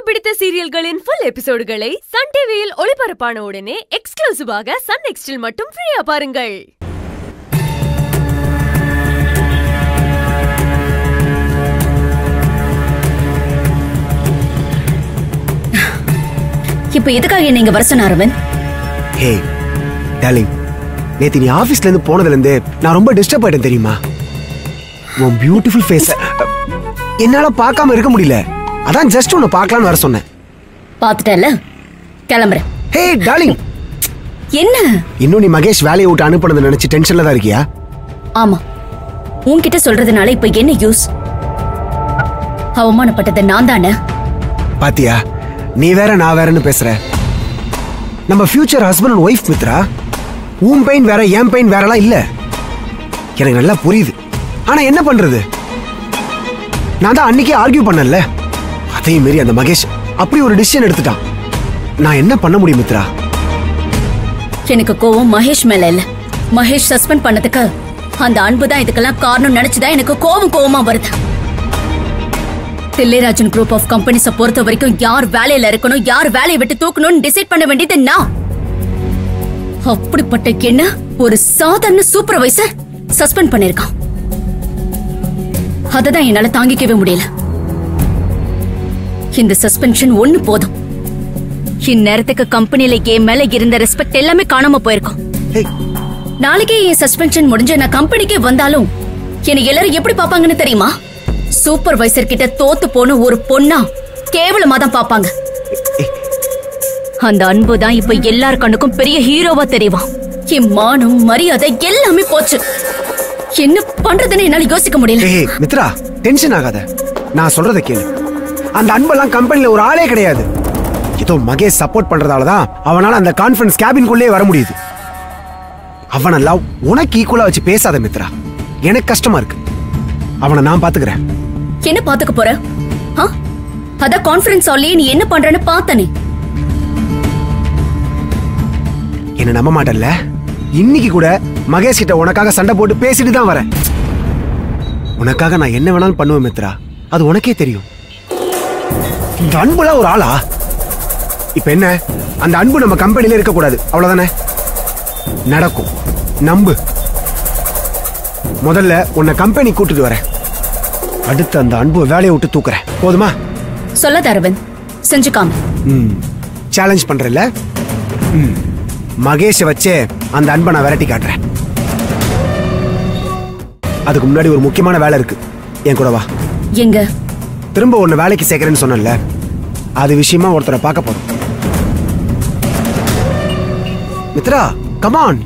பிடித்த சீரியல்களின் full எபிசோடுகளை Sun டிவியில் ஒளிபரப்பான உடனே எக்ஸ்க்ளூசிவாக சன் நெக்ஸ்டில் மட்டும் ஃப்ரீயா பாருங்கள் இப்ப எதுக்காக என்ன இங்க வர சொன்ன அரவிந்த் ஹே டார்லிங் நேத்து நீ ஆபீஸ்ல இருந்து போனதுல இருந்து நான் ரொம்ப டிஸ்டர்ப் ஆயிட்டேன் தெரியுமா உன் பியூட்டிஃபுல் ஃபேஸ் என்னால பார்க்காம இருக்க முடியல அதான் ஜஸ்ட் உன்னை பார்க்கலாம்னு வர சொன்னேன் பாத்துட்டல கிளம்புறேன் ஹே டார்லிங் என்ன இன்னும் நீ மகேஷ் வேலையை விட்டு அனுப்புனதை நினைச்சு டென்ஷன்ல தான் இருக்கியா ஆமா உன்கிட்ட சொல்றதுனால இப்ப என்ன யூஸ் அவமானப்பட்டது நான் தானே பாத்தியா நீ வேற நான் வேறன்னு பேசுற நம்ம future husband and wife Mithra உன் பெயின் வேற என் பெயின் வேறலாம் இல்ல எனக்கு நல்லா புரியுது ஆனா என்ன பண்றது நான் தான் அன்னைக்கே ஆர்கியூ பண்ணல அதே மீறி அந்த மகேஷ் அப்படி ஒரு டிசிஷன் எடுத்துட்டான் நான் என்ன பண்ண முடியும் மித்ரா எனக்கு கோவம் மகேஷ் மேல இல்ல மகேஷ் சஸ்பெண்ட் பண்ணதுக்கு அந்த அன்பு தான் இதுக்கெல்லாம் காரணம் நினைச்சுதான் எனக்கு கோவம் கோவமா வருது தில்லைராஜன் குரூப் ஆஃப் கம்பெனிஸ பொறுத்த வரைக்கும் யார் வேலையில இருக்கணும் யார் வேலையை விட்டு தூக்கணும்னு டிசைட் பண்ண வேண்டியது நான் அப்படிப்பட்ட என்ன ஒரு சாதாரண சூப்பர்வைசர் சஸ்பெண்ட் பண்ணிருக்கான் அததான் என்னால தாங்கிக்கவே முடியல இந்த சஸ்பென்ஷன் ஒண்ணு போதும் இந்நேரத்துக்கு கம்பெனில என் மேல இருந்த ரெஸ்பெக்ட் எல்லாமே காணாம போயிருக்கும் ஹே நாளைக்கே என் சஸ்பென்ஷன் முடிஞ்சு நான் கம்பெனிக்கே வந்தாலும் என்னை எல்லாரும் எப்படி பாப்பாங்கன்னு தெரியுமா சூப்பர்வைசர் கிட்ட தோத்து போன ஒரு பொண்ணா கேவலமா தான் பாப்பாங்க அந்த அன்பு தான் இப்ப எல்லார் கண்ணுக்கும் பெரிய ஹீரோவா தெரியவான் என் மானம் மரியாதை எல்லாமே போச்சு என்ன பண்றதுன்னு என்னால யோசிக்க முடியல ஹே மித்ரா டென்ஷன் ஆகாத நான் சொல்றத கேளு அந்த அன்பெல்லாம் கம்பெனில ஒரு ஆளே கிடையாது ஏதோ மகேஷ் சப்போர்ட் பண்றதால தான் அவனால அந்த கான்ஃபரன்ஸ் கேபின்குள்ளே வர முடியுது அவனெல்லாம் உனக்கு ஈக்குவலா வச்சு பேசாத மித்ரா எனக்கு கஷ்டமா இருக்கு அவனை நான் பாத்துக்கிறேன் என்ன பாத்துக்க போற ஆ? அதான் கான்ஃபரன்ஸ் ஹால்லயே நீ என்ன பண்றன்னு பார்த்தனே என்ன நம்ப மாட்டல்ல இன்னைக்கு கூட மகேஷ் கிட்ட உனக்காக சண்டை போட்டு பேசிட்டு தான் வரேன் உனக்காக நான் என்ன வேணாலும் பண்ணுவேன் மித்ரா அது உனக்கே தெரியும் இந்த அன்புல ஒரு ஆளா இப்ப என்ன அந்த அன்பு நம்ம கம்பெனில இருக்க கூடாது அவ்வளவுதானே நடக்கும் நம்பு முதல்ல உன்னை கம்பெனி கூட்டிட்டு வரேன் அடுத்து அந்த அன்பு வேலையை விட்டு தூக்குறேன் போதுமா சொல்லாத அரவிந்த் செஞ்சுக்காம ம் சேலஞ்ச் பண்றல ம் மகேஷை வச்சே அந்த அன்பை நான் விரட்டி காட்டுறேன் அதுக்கு முன்னாடி ஒரு முக்கியமான வேலை இருக்கு என் கூட வா எங்க திரும்ப உன்னை வேலைக்கு சேர்க்கறேன்னு சொன்னேன்ல அது விஷயமா ஒருத்தரை பார்க்க போறோம் மித்ரா கமான்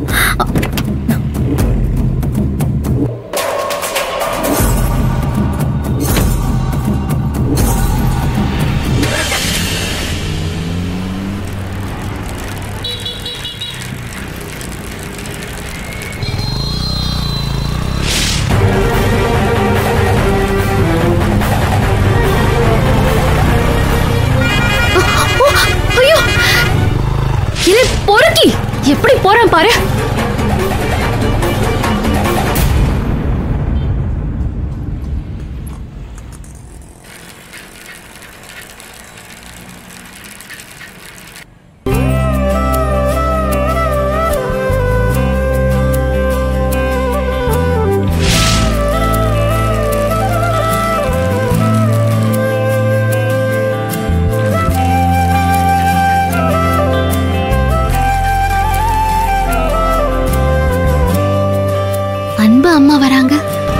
ஐயோ இது பொறுக்கி எப்படி போறான் பாரு அன்பு அம்மா வராங்க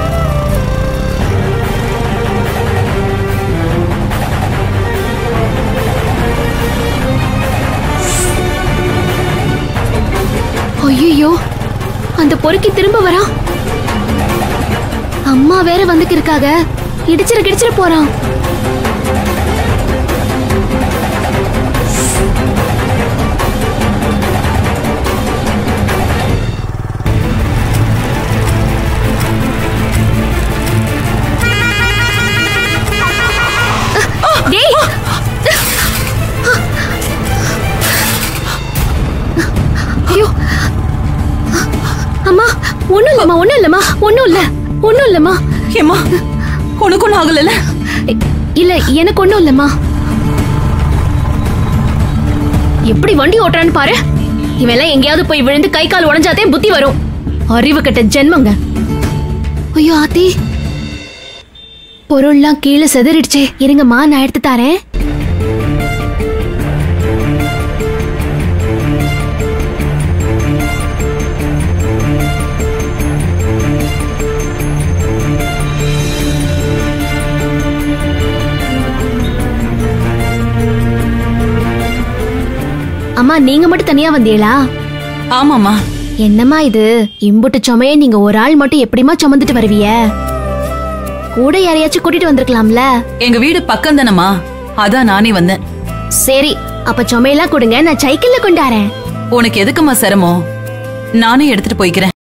ஐயோ அந்த பொறுக்கி திரும்ப வரா அம்மா வேற வந்துக்கு இருக்காக இடிச்சிட கிடிச்சிட போறான் டேய் ஐயோ அம்மா ஒண்ணும் இல்லம்மா ஒண்ணும் இல்லம்மா ஒண்ணும் இல்ல ஒண்ணும் இல்லம்மா ஏம்மா உனக்கு ஒன்றும் ஆகலைல்ல இ- இல்ல எனக்கு ஒண்ணும் இல்லம்மா எப்படி வண்டி ஓட்டுறான்னு பாரு இவன் எல்லாம் எங்கேயாவது போய் விழுந்து கை கால் உடைஞ்சாதே புத்தி வரும் அறிவு கட்ட ஜென்மங்க ஐயோ ஆத்தி பொருள்லாம் கீழே செதறிடுச்சே இருங்கம்மா நான் எடுத்து தரேன் அம்மா நீங்க மட்டும் தனியா வந்தீங்களா ஆமாமா என்னம்மா இது இம்புட்டு சுமைய நீங்க ஒரு ஆள் மட்டும் எப்படிமா சுமந்துட்டு வருவீய கூட யாரையாச்சும் கூட்டிட்டு வந்திருக்கலாம்ல எங்க வீடு பக்கம் தானம்மா அதான் நானே வந்தேன் சரி அப்ப சுமையெல்லாம் கொடுங்க நான் சைக்கிள்ல கொண்டாரேன் உனக்கு எதுக்குமா சிரமம் நானே எடுத்துட்டு போய்க்கிறேன்